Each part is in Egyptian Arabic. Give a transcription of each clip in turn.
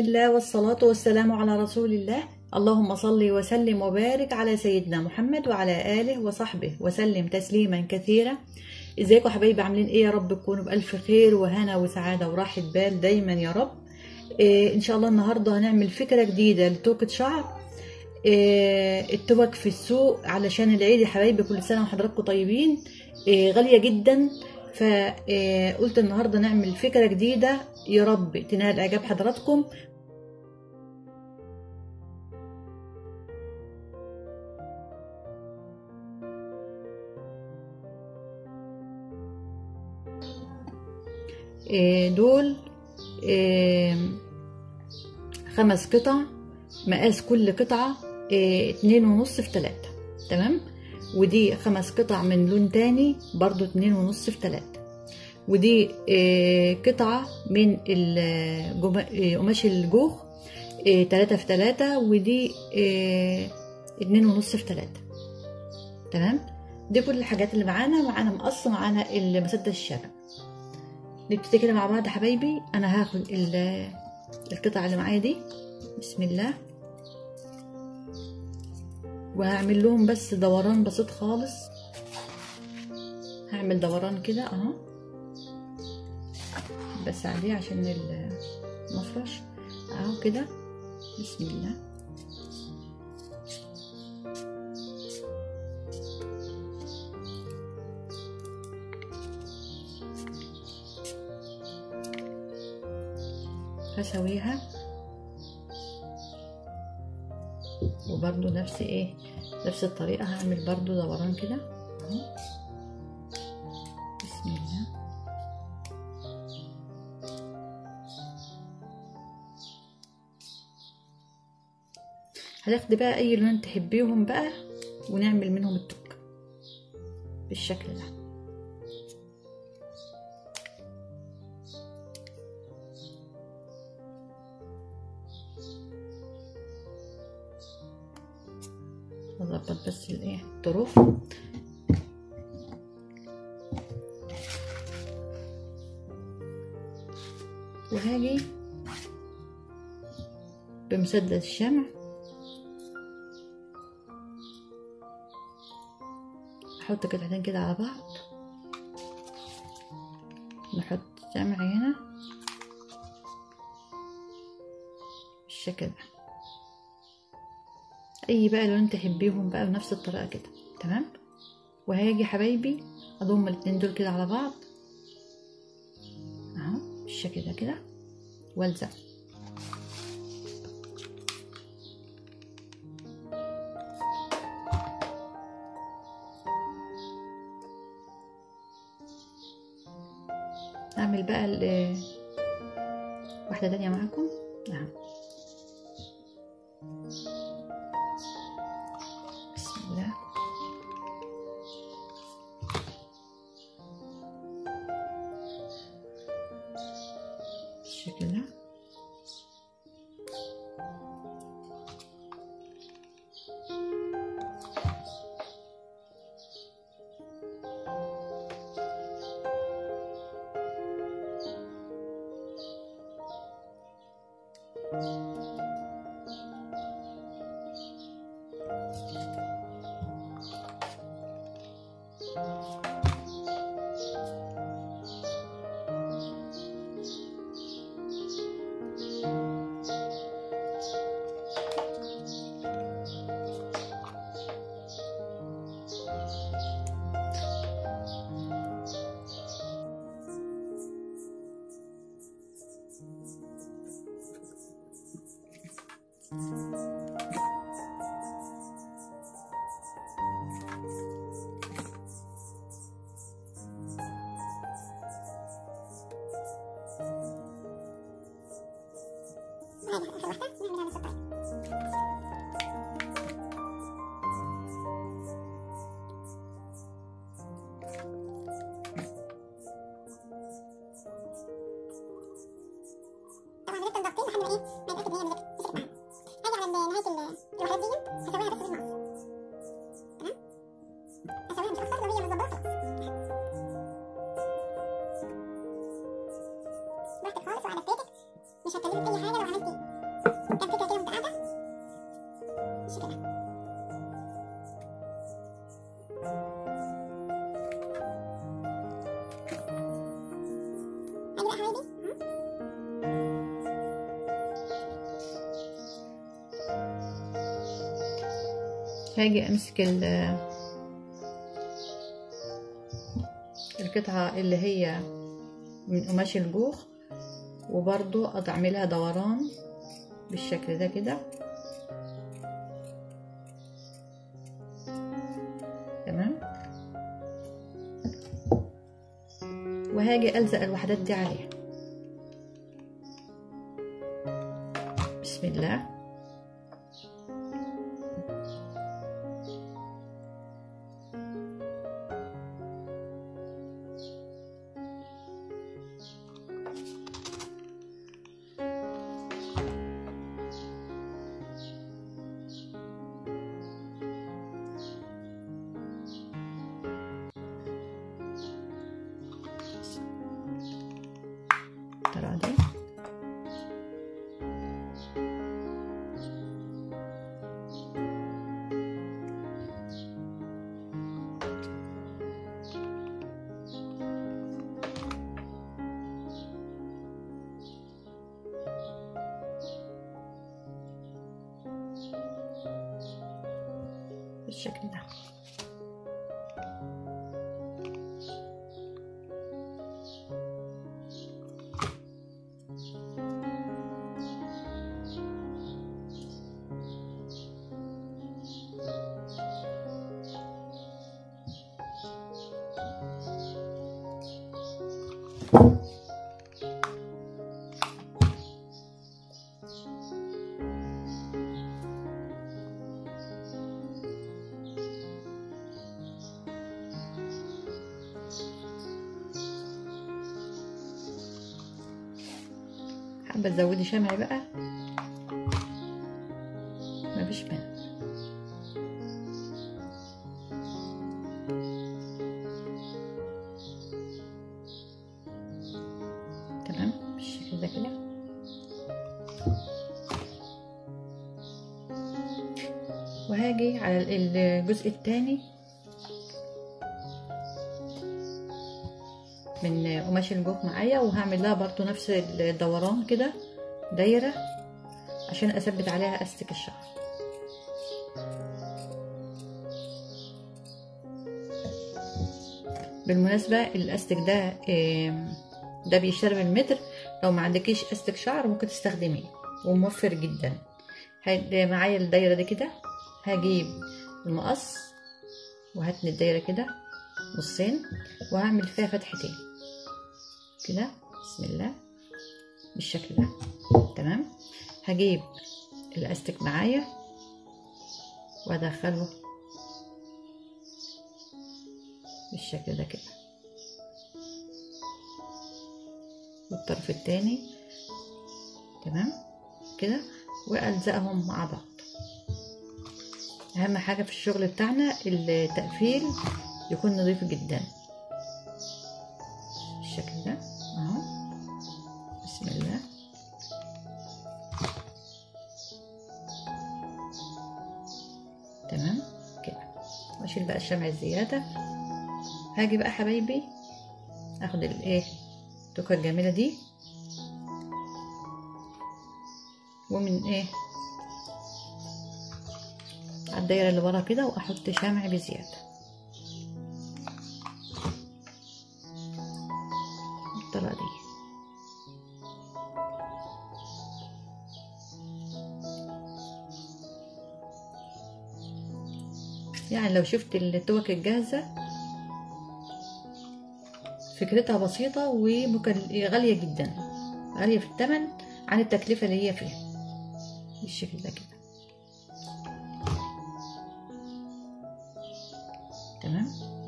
الله والصلاة والسلام على رسول الله اللهم صل وسلم وبارك على سيدنا محمد وعلى آله وصحبه وسلم تسليما كثيرا ازيكم يا حبايبي عاملين ايه يا رب تكونوا بألف خير وهنا وسعادة وراحة بال دايما يا رب إيه ان شاء الله النهاردة هنعمل فكرة جديدة لتوكة شعر إيه التوك في السوق علشان العيد يا حبايبي كل سنة وحضراتكم طيبين إيه غالية جدا فقلت النهارده نعمل فكره جديده يا رب تنال اعجاب حضراتكم دول خمس قطع مقاس كل قطعة اتنين ونص في تلاتة تمام ودي خمس قطع من لون تاني برضو اتنين ونص في تلاتة ودي قطعة من قماش الجوخ تلاتة في تلاتة ودي اتنين ونص في تلاتة تمام دي كل الحاجات اللي معانا معانا مقص معانا المسدس الشرع نبتدي كده مع بعض حبايبي انا هاخد القطعة اللي معايا دي بسم الله وهعمل لهم بس دوران بسيط خالص هعمل دوران كده اهو بس عليه عشان المفرش اهو كده بسم الله هسويها وبرضو نفس ايه نفس الطريقة هعمل برضو دوران كده اهو بسم الله هتاخدي بقى اي لون تحبيهم بقى ونعمل منهم التوك بالشكل ده اظبط بس الايه الطرف وهاجي بمسدس الشمع احط قطعتين كده على بعض نحط شمع هنا بالشكل ده اي بقى لون تحبيهم بقى بنفس الطريقه كده تمام وهاجي حبايبي اضم الاتنين دول كده على بعض اهو بالشكل ده كده والزق اعمل بقى واحده تانية معاكم اهو بالشكل ده طبعا غير التنظيفتين لحد ما ايه ما نتاكد ان هي مسكت معانا هاجي على نهايه الوحدات دي هسويها بس بالمقص تمام اسويها مش اكتر لو هي متظبطه خلاص براحتك خالص وعلى بيتك مش هتكلمك اي حاجه لو عملت ايه هاجي امسك ال- القطعة اللي هي من قماش الجوخ وبرضو اعملها دوران بالشكل ده كده تمام وهاجي الزق الوحدات دي عليها بسم الله ترى دي بالشكل ده حابة تزودي شمع بقى مفيش مانع تمام بالشكل ده كده وهاجي على الجزء التاني من قماش الجوف معايا وهعمل لها برضو نفس الدوران كده دايرة عشان اثبت عليها استك الشعر بالمناسبة الاستك ده آم، ده بيشتري بالمتر لو ما عندكيش استك شعر ممكن تستخدميه وموفر جدا هاي- معايا الدايرة دي كده هجيب المقص وهتني الدايرة كده نصين وهعمل فيها فتحتين كده بسم الله بالشكل ده تمام هجيب الاستك معايا وادخله بالشكل ده كده والطرف التاني تمام كده والزقهم مع بعض اهم حاجه في الشغل بتاعنا التقفيل يكون نظيف جدا بالشكل ده اهو بسم الله تمام كده واشيل بقى الشمع الزياده هاجي بقى حبايبي اخد الايه التوكه الجميله دي ومن ايه على الدايره اللي ورا كده واحط شمع بزياده بالطريقه دي يعني لو شفت التوك الجاهزه فكرتها بسيطة وغالية جدا غالية في الثمن عن التكلفة اللي هي فيها بالشكل ده كده تمام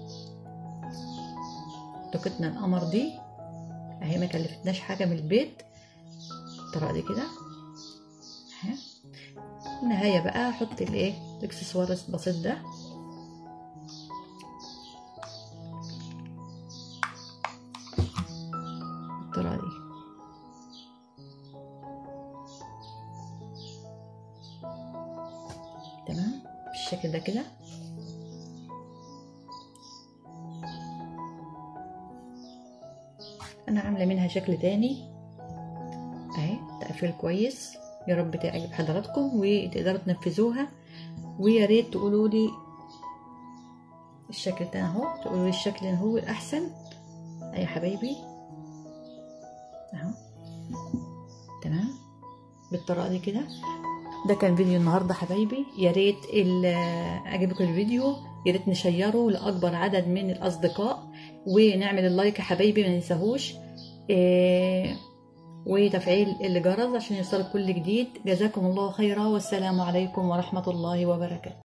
توكتنا القمر دي اهي ما كلفتناش حاجة من البيت الطريقة دي كده اهي النهاية بقى احط الايه الاكسسوار البسيط ده بالطريقة دي تمام بالشكل ده كده انا عامله منها شكل تاني اهي تقفيل كويس يا رب تعجب حضراتكم وتقدروا تنفذوها ويا ريت تقولوا لي الشكل ده اهو تقولوا لي الشكل اللي هو الاحسن اي حبايبي اهو تمام بالطريقه دي كده ده كان فيديو النهارده حبايبي يا ريت ال- عجبكم الفيديو يا ريت نشيره لاكبر عدد من الاصدقاء ونعمل اللايك يا حبايبي ما ننساهوش إيه وتفعيل الجرس عشان يوصلك كل جديد جزاكم الله خيرا والسلام عليكم ورحمه الله وبركاته